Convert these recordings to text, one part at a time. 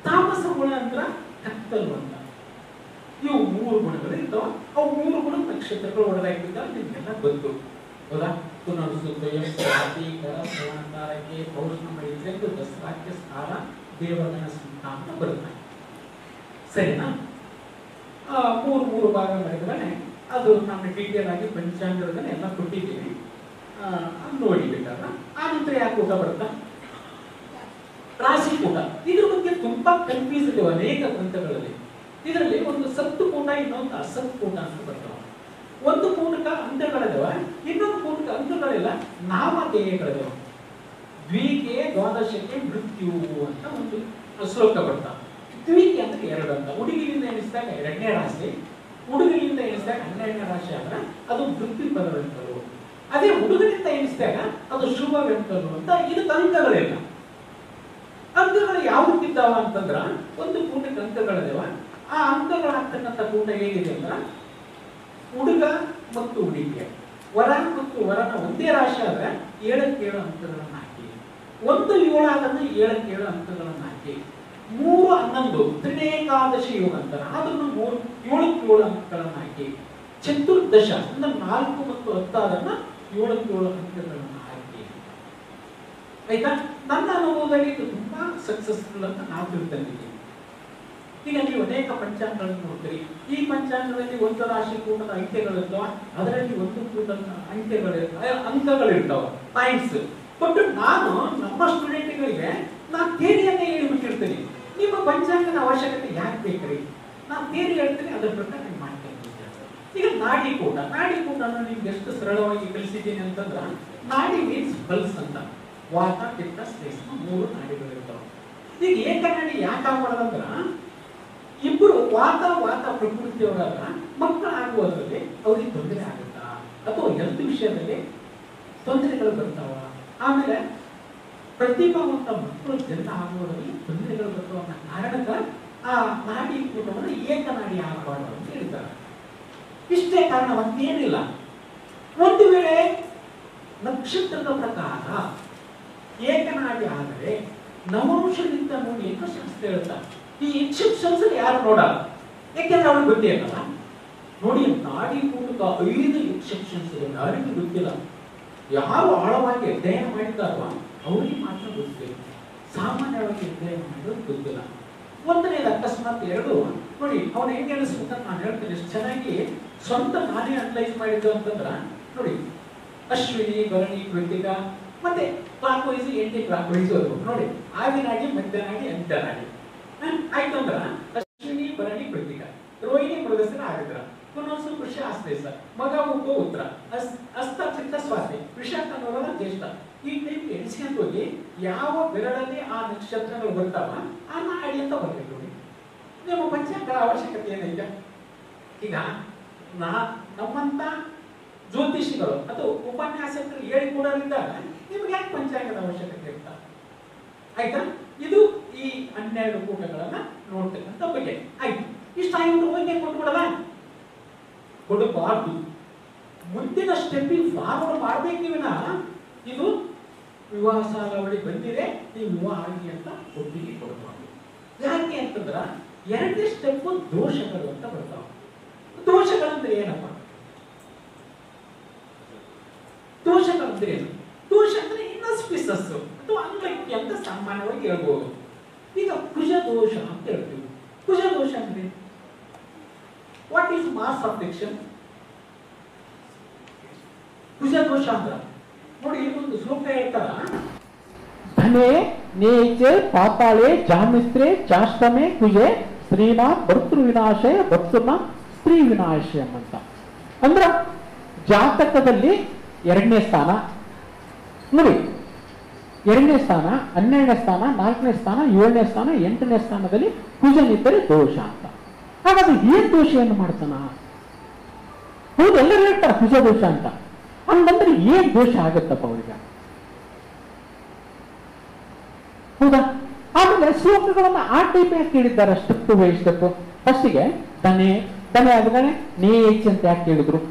ತಾಮಸ ಗುಣ ಅಂದ್ರ ಕತ್ತಲು ಅಂತ ಇವು ಮೂರು ಗುಣಗಳು ಇರ್ತಾವ ಅವು ಮೂರು ಗುಣ ನಕ್ಷತ್ರಗಳು ಒಡೆದಾಕಿದ್ದ ನಿಮ್ಗೆಲ್ಲ ಗೊತ್ತು ಹೌದಾ ಪುನರ್ಸುದ್ವಯ ಸ್ವಾತಿ ಕರ ಶ್ರವಣಕಾರಕ್ಕೆ ಪೌಷ್ಣ ಮೈತ್ರಿ ದಸರಾಕ್ಕೆ ಸ್ನಾರ ದೇವಗಣ ಸ್ಮಿತ ಅಂತ ಬರುತ್ತೆ ಸರಿನಾ ಆ, ಮೂರು ಮೂರು ಭಾಗ ಮಾಡಿದ್ರೆ ಅದು ನಮ್ಮ ಡೀಟೇಲ್ ಆಗಿ ಪಂಚಾಂಗದಲ್ಲಿ ಎಲ್ಲ ಕೊಟ್ಟಿದ್ದೀವಿ ಆ, ಅದ್ ನೋಡಿ ಬೇಕಾದ್ರೆ ಆ ನಂತರ ಯಾಕೆ ಊಟ ಬರುತ್ತಾ ರಾಶಿ ಕೂಟ ಇದ್ರ ಬಗ್ಗೆ ತುಂಬಾ ಕನ್ಫ್ಯೂಸ್ ಇದೆ ಅನೇಕ ಗ್ರಂಥಗಳಲ್ಲಿ ಇದರಲ್ಲಿ ಒಂದು ಸತ್ತು ಕೂಟ ಇನ್ನೊಂದು ಅಸತ್ ಕೂಟ ಅಂತ ಬರ್ತಾವ ಒಂದು ಕೂಟಕ ಅಂಕಗಳಿದಾವ ಇನ್ನೊಂದು ಕೂಟಕ ಅಂಕಗಳಿಲ್ಲ ನಾಮಧೇಯಗಳಿದಾವ ದ್ವಿಕೆ ದ್ವಾದಶಕ್ಕೆ ಮೃತ್ಯು ಅಂತ ಒಂದು ಶ್ಲೋಕ ಬರ್ತಾವ ದ್ವಿಕೆ ಅಂದ್ರೆ ಎರಡು ಅಂತ ಹುಡುಗಿಯಿಂದ ಎಣಿಸಿದಾಗ ಎರಡನೇ ರಾಶಿ ಹುಡುಗನಿಂದ ಎಣಿಸಿದಾಗ ಹನ್ನೆರಡನೇ ರಾಶಿ ಆದ್ರೆ ಅದು ವೃತ್ತಿ ಪದವೆಂತರು ಅದೇ ಹುಡುಗನಿಂದ ಎಣಿಸಿದಾಗ ಅದು ಶುಭವೆಂತರು ಅಂತ ಇದು ಅಂಕಗಳಿಲ್ಲ ಅಂಕಗಳು ಯಾವಕ್ಕಿದ್ದಾವ ಅಂತಂದ್ರ ಒಂದು ಕೂಟಕ್ಕೆ ಅಂಕಗಳಿದಾವ ಆ ಅಂಕಗಳಾಗ್ತಕ್ಕಂಥ ಕೂಟ ಹೇಗಿದೆ ಅಂದ್ರ ಹುಡುಗ ಮತ್ತು ಹುಡುಗಿಯ ವರ ಮತ್ತು ವರನ ಒಂದೇ ರಾಶಿ ಆದ್ರೆ ಏಳಕ್ಕೆ ಏಳು ಅಂಕಗಳನ್ನು ಹಾಕಿ ಒಂದು ಏಳು ಆದ್ರೆ ಏಳಕ್ಕೆ ಏಳು ಅಂಕಗಳನ್ನು ಹಾಕಿ ಮೂರು ಹನ್ನೊಂದು ತ್ರಿನೇಕಾದಶಿ ಯೋಗ ಅಂತಾರೆ ಅದನ್ನು ಮೂರು ಏಳಕ್ಕೆ ಏಳು ಅಂಕಗಳನ್ನು ಹಾಕಿ ಚತುರ್ದಶ ಅಂದ್ರೆ ನಾಲ್ಕು ಮತ್ತು ಹತ್ತಾದನ್ನ ಏಳಕ್ಕೆ ಏಳು ಅಂಕಗಳನ್ನು ಹಾಕಿ ಆಯ್ತಾ ನನ್ನ ಅನುಭವದಲ್ಲಿ ಇದು ತುಂಬಾ ಸಕ್ಸಸ್ಫುಲ್ ಅಂತ ನಾವು ತಿಳ್ಕೊಂಡಿದ್ದೀವಿ ಈಗ ನೀವು ಅನೇಕ ಪಂಚಾಂಗಗಳನ್ನು ನೋಡ್ತೀರಿ ಈ ಪಂಚಾಂಗದಲ್ಲಿ ಒಂದು ರಾಶಿ ಕೂಟದ ಅಂಕೆಗಳಿರ್ತಾವ ಅದರಲ್ಲಿ ಒಂದು ಕೂಟದ ಅಂಕೆಗಳು ಅಂಕಗಳಿರ್ತಾವ ಪಾಯಿಂಟ್ಸ್ ಬಟ್ ನಾನು ನಮ್ಮ ಸ್ಟೂಡೆಂಟ್ಗಳಿಗೆ ನಾನು ಥೇರಿಯನ್ನೇ ಹೇಳಿಬಿಟ್ಟಿರ್ತೀನಿ ನಿಮ್ಮ ಪಂಚಾಂಗದ ಅವಶ್ಯಕತೆ ಯಾಕೆ ಬೇಕ್ರಿ ನಾನು ಥೇರಿ ಹೇಳ್ತೀನಿ ಅದ್ರ ಪ್ರಕಾರ ನೀವು ಮಾಡ್ತೀನಿ ಈಗ ನಾಡಿ ಕೂಟ ನಾಡಿ ಕೂಟನ ನಿಮ್ಗೆ ಎಷ್ಟು ಸರಳವಾಗಿ ಕಲಿಸಿದ್ದೀನಿ ಅಂತಂದ್ರ ನಾಡಿ ಮೀನ್ಸ್ ಪಲ್ಸ್ ಅಂತ ವಾತ ಪಿತ್ತ ಶ್ಲೇಷ್ಮ ಮೂರು ನಾಡಿಗಳಿರ್ತಾವ ಈಗ ಏಕನಾಡಿ ಯಾಕೆ ಆಗ್ಬಾರ್ದಂದ್ರ ಇಬ್ಬರು ವಾತ ವಾತ ಪ್ರಕೃತಿಯವರಾದ ಮಕ್ಕಳಾಗುವುದರಲ್ಲಿ ಅವ್ರಿಗೆ ತೊಂದರೆ ಆಗುತ್ತಾ ಅಥವಾ ಹೆಲ್ತ್ ವಿಷಯದಲ್ಲಿ ತೊಂದರೆಗಳು ಬರ್ತಾವ ಆಮೇಲೆ ಪ್ರತಿಭಾವಂತ ಮಕ್ಕಳು ಜನ್ಮ ಆಗುವುದರಲ್ಲಿ ತೊಂದರೆಗಳು ಬರ್ತಾವ ಅನ್ನೋ ಕಾರಣಕ್ಕ ಆ ನಾಡಿ ಕೂಟವನ್ನು ಏಕನಾಡಿ ಆಗಬಾರ್ದು ಅಂತ ಹೇಳ್ತಾರೆ ಇಷ್ಟೇ ಕಾರಣ ಮತ್ತೇನಿಲ್ಲ ಒಂದು ವೇಳೆ ನಕ್ಷತ್ರದ ಪ್ರಕಾರ ಏಕನಾಡಿ ಆದರೆ ನವಂಶದಿಂದ ನೋಡಿ ಅಂತ ಶಾಸ್ತ್ರ ಹೇಳ್ತಾರೆ ಈ ಇನ್ಸ್ಟ್ರಕ್ಷನ್ಸ್ ಯಾರು ನೋಡಲ್ಲ ಯಾಕೆಂದ್ರೆ ಅವ್ರಿಗೆ ಗೊತ್ತಿರಲ್ಲ ನೋಡಿ ನಾಡಿ ಮೂಲಕ ಐದು ಇನ್ಸ್ಟ್ರಕ್ಷನ್ಸ್ ಇದೆ ಯಾರಿಗೂ ಗೊತ್ತಿಲ್ಲ ಯಾರು ಆಳವಾಗಿ ಅಧ್ಯಯನ ಮಾಡಿದ್ದಾರೋ ಅವರಿಗೆ ಮಾತ್ರ ಗೊತ್ತಿಲ್ಲ ಸಾಮಾನ್ಯವಾಗಿ ಅಧ್ಯಯನ ಮಾಡೋದು ಗೊತ್ತಿಲ್ಲ ಒಂದನೇದು ಅಕಸ್ಮಾತ್ ಎರಡು ನೋಡಿ ಅವನು ಹೆಂಗೆ ಅನಿಸ್ಬೇಕಂತ ನಾನು ಹೇಳ್ತೀನಿ ಎಷ್ಟು ಚೆನ್ನಾಗಿ ಸ್ವಂತ ನಾನೇ ಅನಲೈಸ್ ಮಾಡಿದ್ದು ಅಂತಂದ್ರ ನೋಡಿ ಅಶ್ವಿನಿ ಭರಣಿ ಕೃತಿಕ ಮತ್ತೆ clockwise anticlockwise ನೋಡಿ ಆವಿನಾಡಿ ಮಧ್ಯನಾಡಿ ಅಂತ್ಯನಾಡಿ ಹ? ಆಯ್ತು ಅಂದ್ರ ಅಶ್ವಿನಿ ಭರಣಿ ಕೃತಿಕ ರೋಹಿಣಿ ಮೃಗಸರ ಆಗಿದ್ರ ಪುನರ್ಸು ಕೃಷಿ ಆಶ್ಲೇಷ ಮಗ ಉಪ್ಪು ಉತ್ತರ ಅಸ್ ಅಸ್ತ ಚಿತ್ತ ಸ್ವಾತಿ ವಿಶಾಖ ನೋಡೋದ ಜ್ಯೇಷ್ಠ ಈ ಟೈಪ್ ಎಣಿಸ್ಕೊಂಡ್ ಹೋಗಿ ಯಾವ ಬೆರಳಲ್ಲಿ ಆ ನಕ್ಷತ್ರಗಳು ಬರ್ತಾವ ಆ ನಾಡಿ ಅಂತ ಬರ್ಬೇಕು ನೋಡಿ ನಿಮ್ಮ ಪಂಚಾಂಗಗಳ ಅವಶ್ಯಕತೆ ಏನೈತೆ ಈಗ ನಾ ನಮ್ಮಂತ ಜ್ಯೋತಿಷಿಗಳು ಅಥವಾ ಉಪನ್ಯಾಸಕರು ಹೇಳಿ ಕೊಡೋದ್ರಿಂದ ನಿಮ್ಗೆ ಯಾಕೆ ಪಂಚಾಂಗದ ಅವಶ್ಯಕತೆ ಇರ್ತಾ ಆಯ್ತಾ ಇದು ಈ ಹನ್ನೆರಡು ಕೂಟಗಳನ್ನ ನೋಡ್ತಕ್ಕಂಥ ಬಗ್ಗೆ ಆಯ್ತು ಇಷ್ಟ ಆಗಿಬಿಟ್ಟು ಹೋಗಿ ಕೊಟ್ಬಿಡದ ಕೊಡಬಾರ್ದು ಮುಂದಿನ ಸ್ಟೆಪ್ಪಿಗೆ ಫಾರ್ವರ್ಡ್ ಮಾಡ್ಬೇಕು ವಿನ ಇದು ವಿವಾಹ ಸಾಲಾವಳಿ ಬಂದಿದೆ ನೀವು ವಿವಾಹ ಆಗಿ ಅಂತ ಒಪ್ಪಿಗೆ ಕೊಡಬಾರ್ದು ಯಾಕೆ ಅಂತಂದ್ರ ಎರಡನೇ ಸ್ಟೆಪ್ ದೋಷಗಳು ಅಂತ ಬರ್ತಾವ ದೋಷಗಳಂದ್ರೆ ಏನಪ್ಪ ದೋಷಗಳಂದ್ರೆ ಏನು ದೋಷ ಅಂದ್ರೆ ಇನ್ಸ್ಪಿಸಸ್ ಅಥವಾ ಅಂಗೈಕ್ಯ ಅಂತ ಸಾಮಾನ್ಯವಾಗಿ ಹೇಳ್ಬೋದು ಈಗ ಕುಜ ದೋಷ ಅಂತ ಹೇಳ್ತೀವಿ ಕುಜ ದೋಷ ಅಂದ್ರೆ ವಾಟ್ ಈಸ್ ಮಾಸ್ ಅಫೆಕ್ಷನ್ ಕುಜ ದೋಷ ಅಂದ್ರ ನೋಡಿ ಒಂದು ಶ್ಲೋಕ ಹೇಳ್ತಾರ ಧನೆ ನೇಚೆ ಪಾತಾಳೆ ಜಾಮಿಸ್ತ್ರೆ ಚಾಷ್ಟಮೆ ಕುಜೆ ಸ್ತ್ರೀನ ಭರ್ತೃ ವಿನಾಶಯ ಭಕ್ತನ ಸ್ತ್ರೀ ವಿನಾಶಯಂ ಅಂತ ಅಂದ್ರ ಜಾತಕದಲ್ಲಿ ಎರಡನೇ ಸ್ಥಾನ ನೋಡಿ ಎರಡನೇ ಸ್ಥಾನ ಹನ್ನೆರಡನೇ ಸ್ಥಾನ ನಾಲ್ಕನೇ ಸ್ಥಾನ ಏಳನೇ ಸ್ಥಾನ ಎಂಟನೇ ಸ್ಥಾನದಲ್ಲಿ ಕುಜನಿದ್ದರೆ ದೋಷ ಅಂತ ಹಾಗಾದ್ರೆ ಏನ್ ದೋಷವನ್ನು ಮಾಡ್ತಾನ ಹೌದು ಎಲ್ಲರೂ ಹೇಳ್ತಾರೆ ಕುಜ ದೋಷ ಅಂತ ಹಂಗಂದ್ರೆ ಏನ್ ದೋಷ ಆಗತ್ತಪ್ಪ ಅವ್ರಿಗೆ ಹೌದಾ ಆಮೇಲೆ ಶ್ಲೋಕಗಳನ್ನ ಆ ಟೈಪ್ ಯಾಕೆ ಕೇಳಿದ್ದಾರೆ ಸ್ಟೆಪ್ ಬೈ ಸ್ಟೆಪ್ ಫಸ್ಟಿಗೆ ದನೆ ದನೆ ಆದ್ಮೇಲೆ ನೇಚ್ ಅಂತ ಯಾಕೆ ಕೇಳಿದ್ರು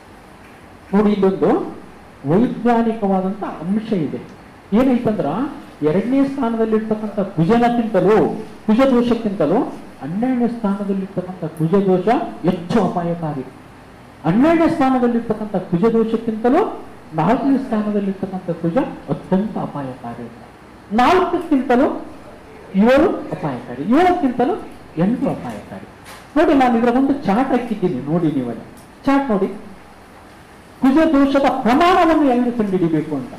ನೋಡಿ ಇಲ್ಲೊಂದು ವೈಜ್ಞಾನಿಕವಾದಂತ ಅಂಶ ಇದೆ ಏನೈತಂದ್ರ ಎರಡನೇ ಸ್ಥಾನದಲ್ಲಿರ್ತಕ್ಕಂಥ ಕುಜನಕ್ಕಿಂತಲೂ ಕುಜ ದೋಷಕ್ಕಿಂತಲೂ ಹನ್ನೆರಡನೇ ಸ್ಥಾನದಲ್ಲಿರ್ತಕ್ಕಂಥ ಕುಜ ದೋಷ ಹೆಚ್ಚು ಅಪಾಯಕಾರಿ ಹನ್ನೆರಡನೇ ಸ್ಥಾನದಲ್ಲಿರ್ತಕ್ಕಂಥ ಕುಜ ದೋಷಕ್ಕಿಂತಲೂ ನಾಲ್ಕನೇ ಸ್ಥಾನದಲ್ಲಿರ್ತಕ್ಕಂಥ ಕುಜ ಅತ್ಯಂತ ಅಪಾಯಕಾರಿ ನಾಲ್ಕಕ್ಕಿಂತಲೂ ಏಳು ಅಪಾಯಕಾರಿ ಏಳಕ್ಕಿಂತಲೂ ಎಂಟು ಅಪಾಯಕಾರಿ ನೋಡಿ ನಾನು ಇದರ ಒಂದು ಚಾರ್ಟ್ ಹಾಕಿದ್ದೀನಿ ನೋಡಿ ನೀವಲ್ಲಿ ಚಾರ್ಟ್ ನೋಡಿ ಕುಜ ದೋಷದ ಪ್ರಮಾಣವನ್ನು ಹೆಂಗೆ ಕಂಡುಹಿಡಿಬೇಕು ಅಂತ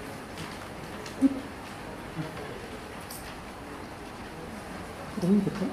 ಹೋಗ್ಬಿಟ್ಟು.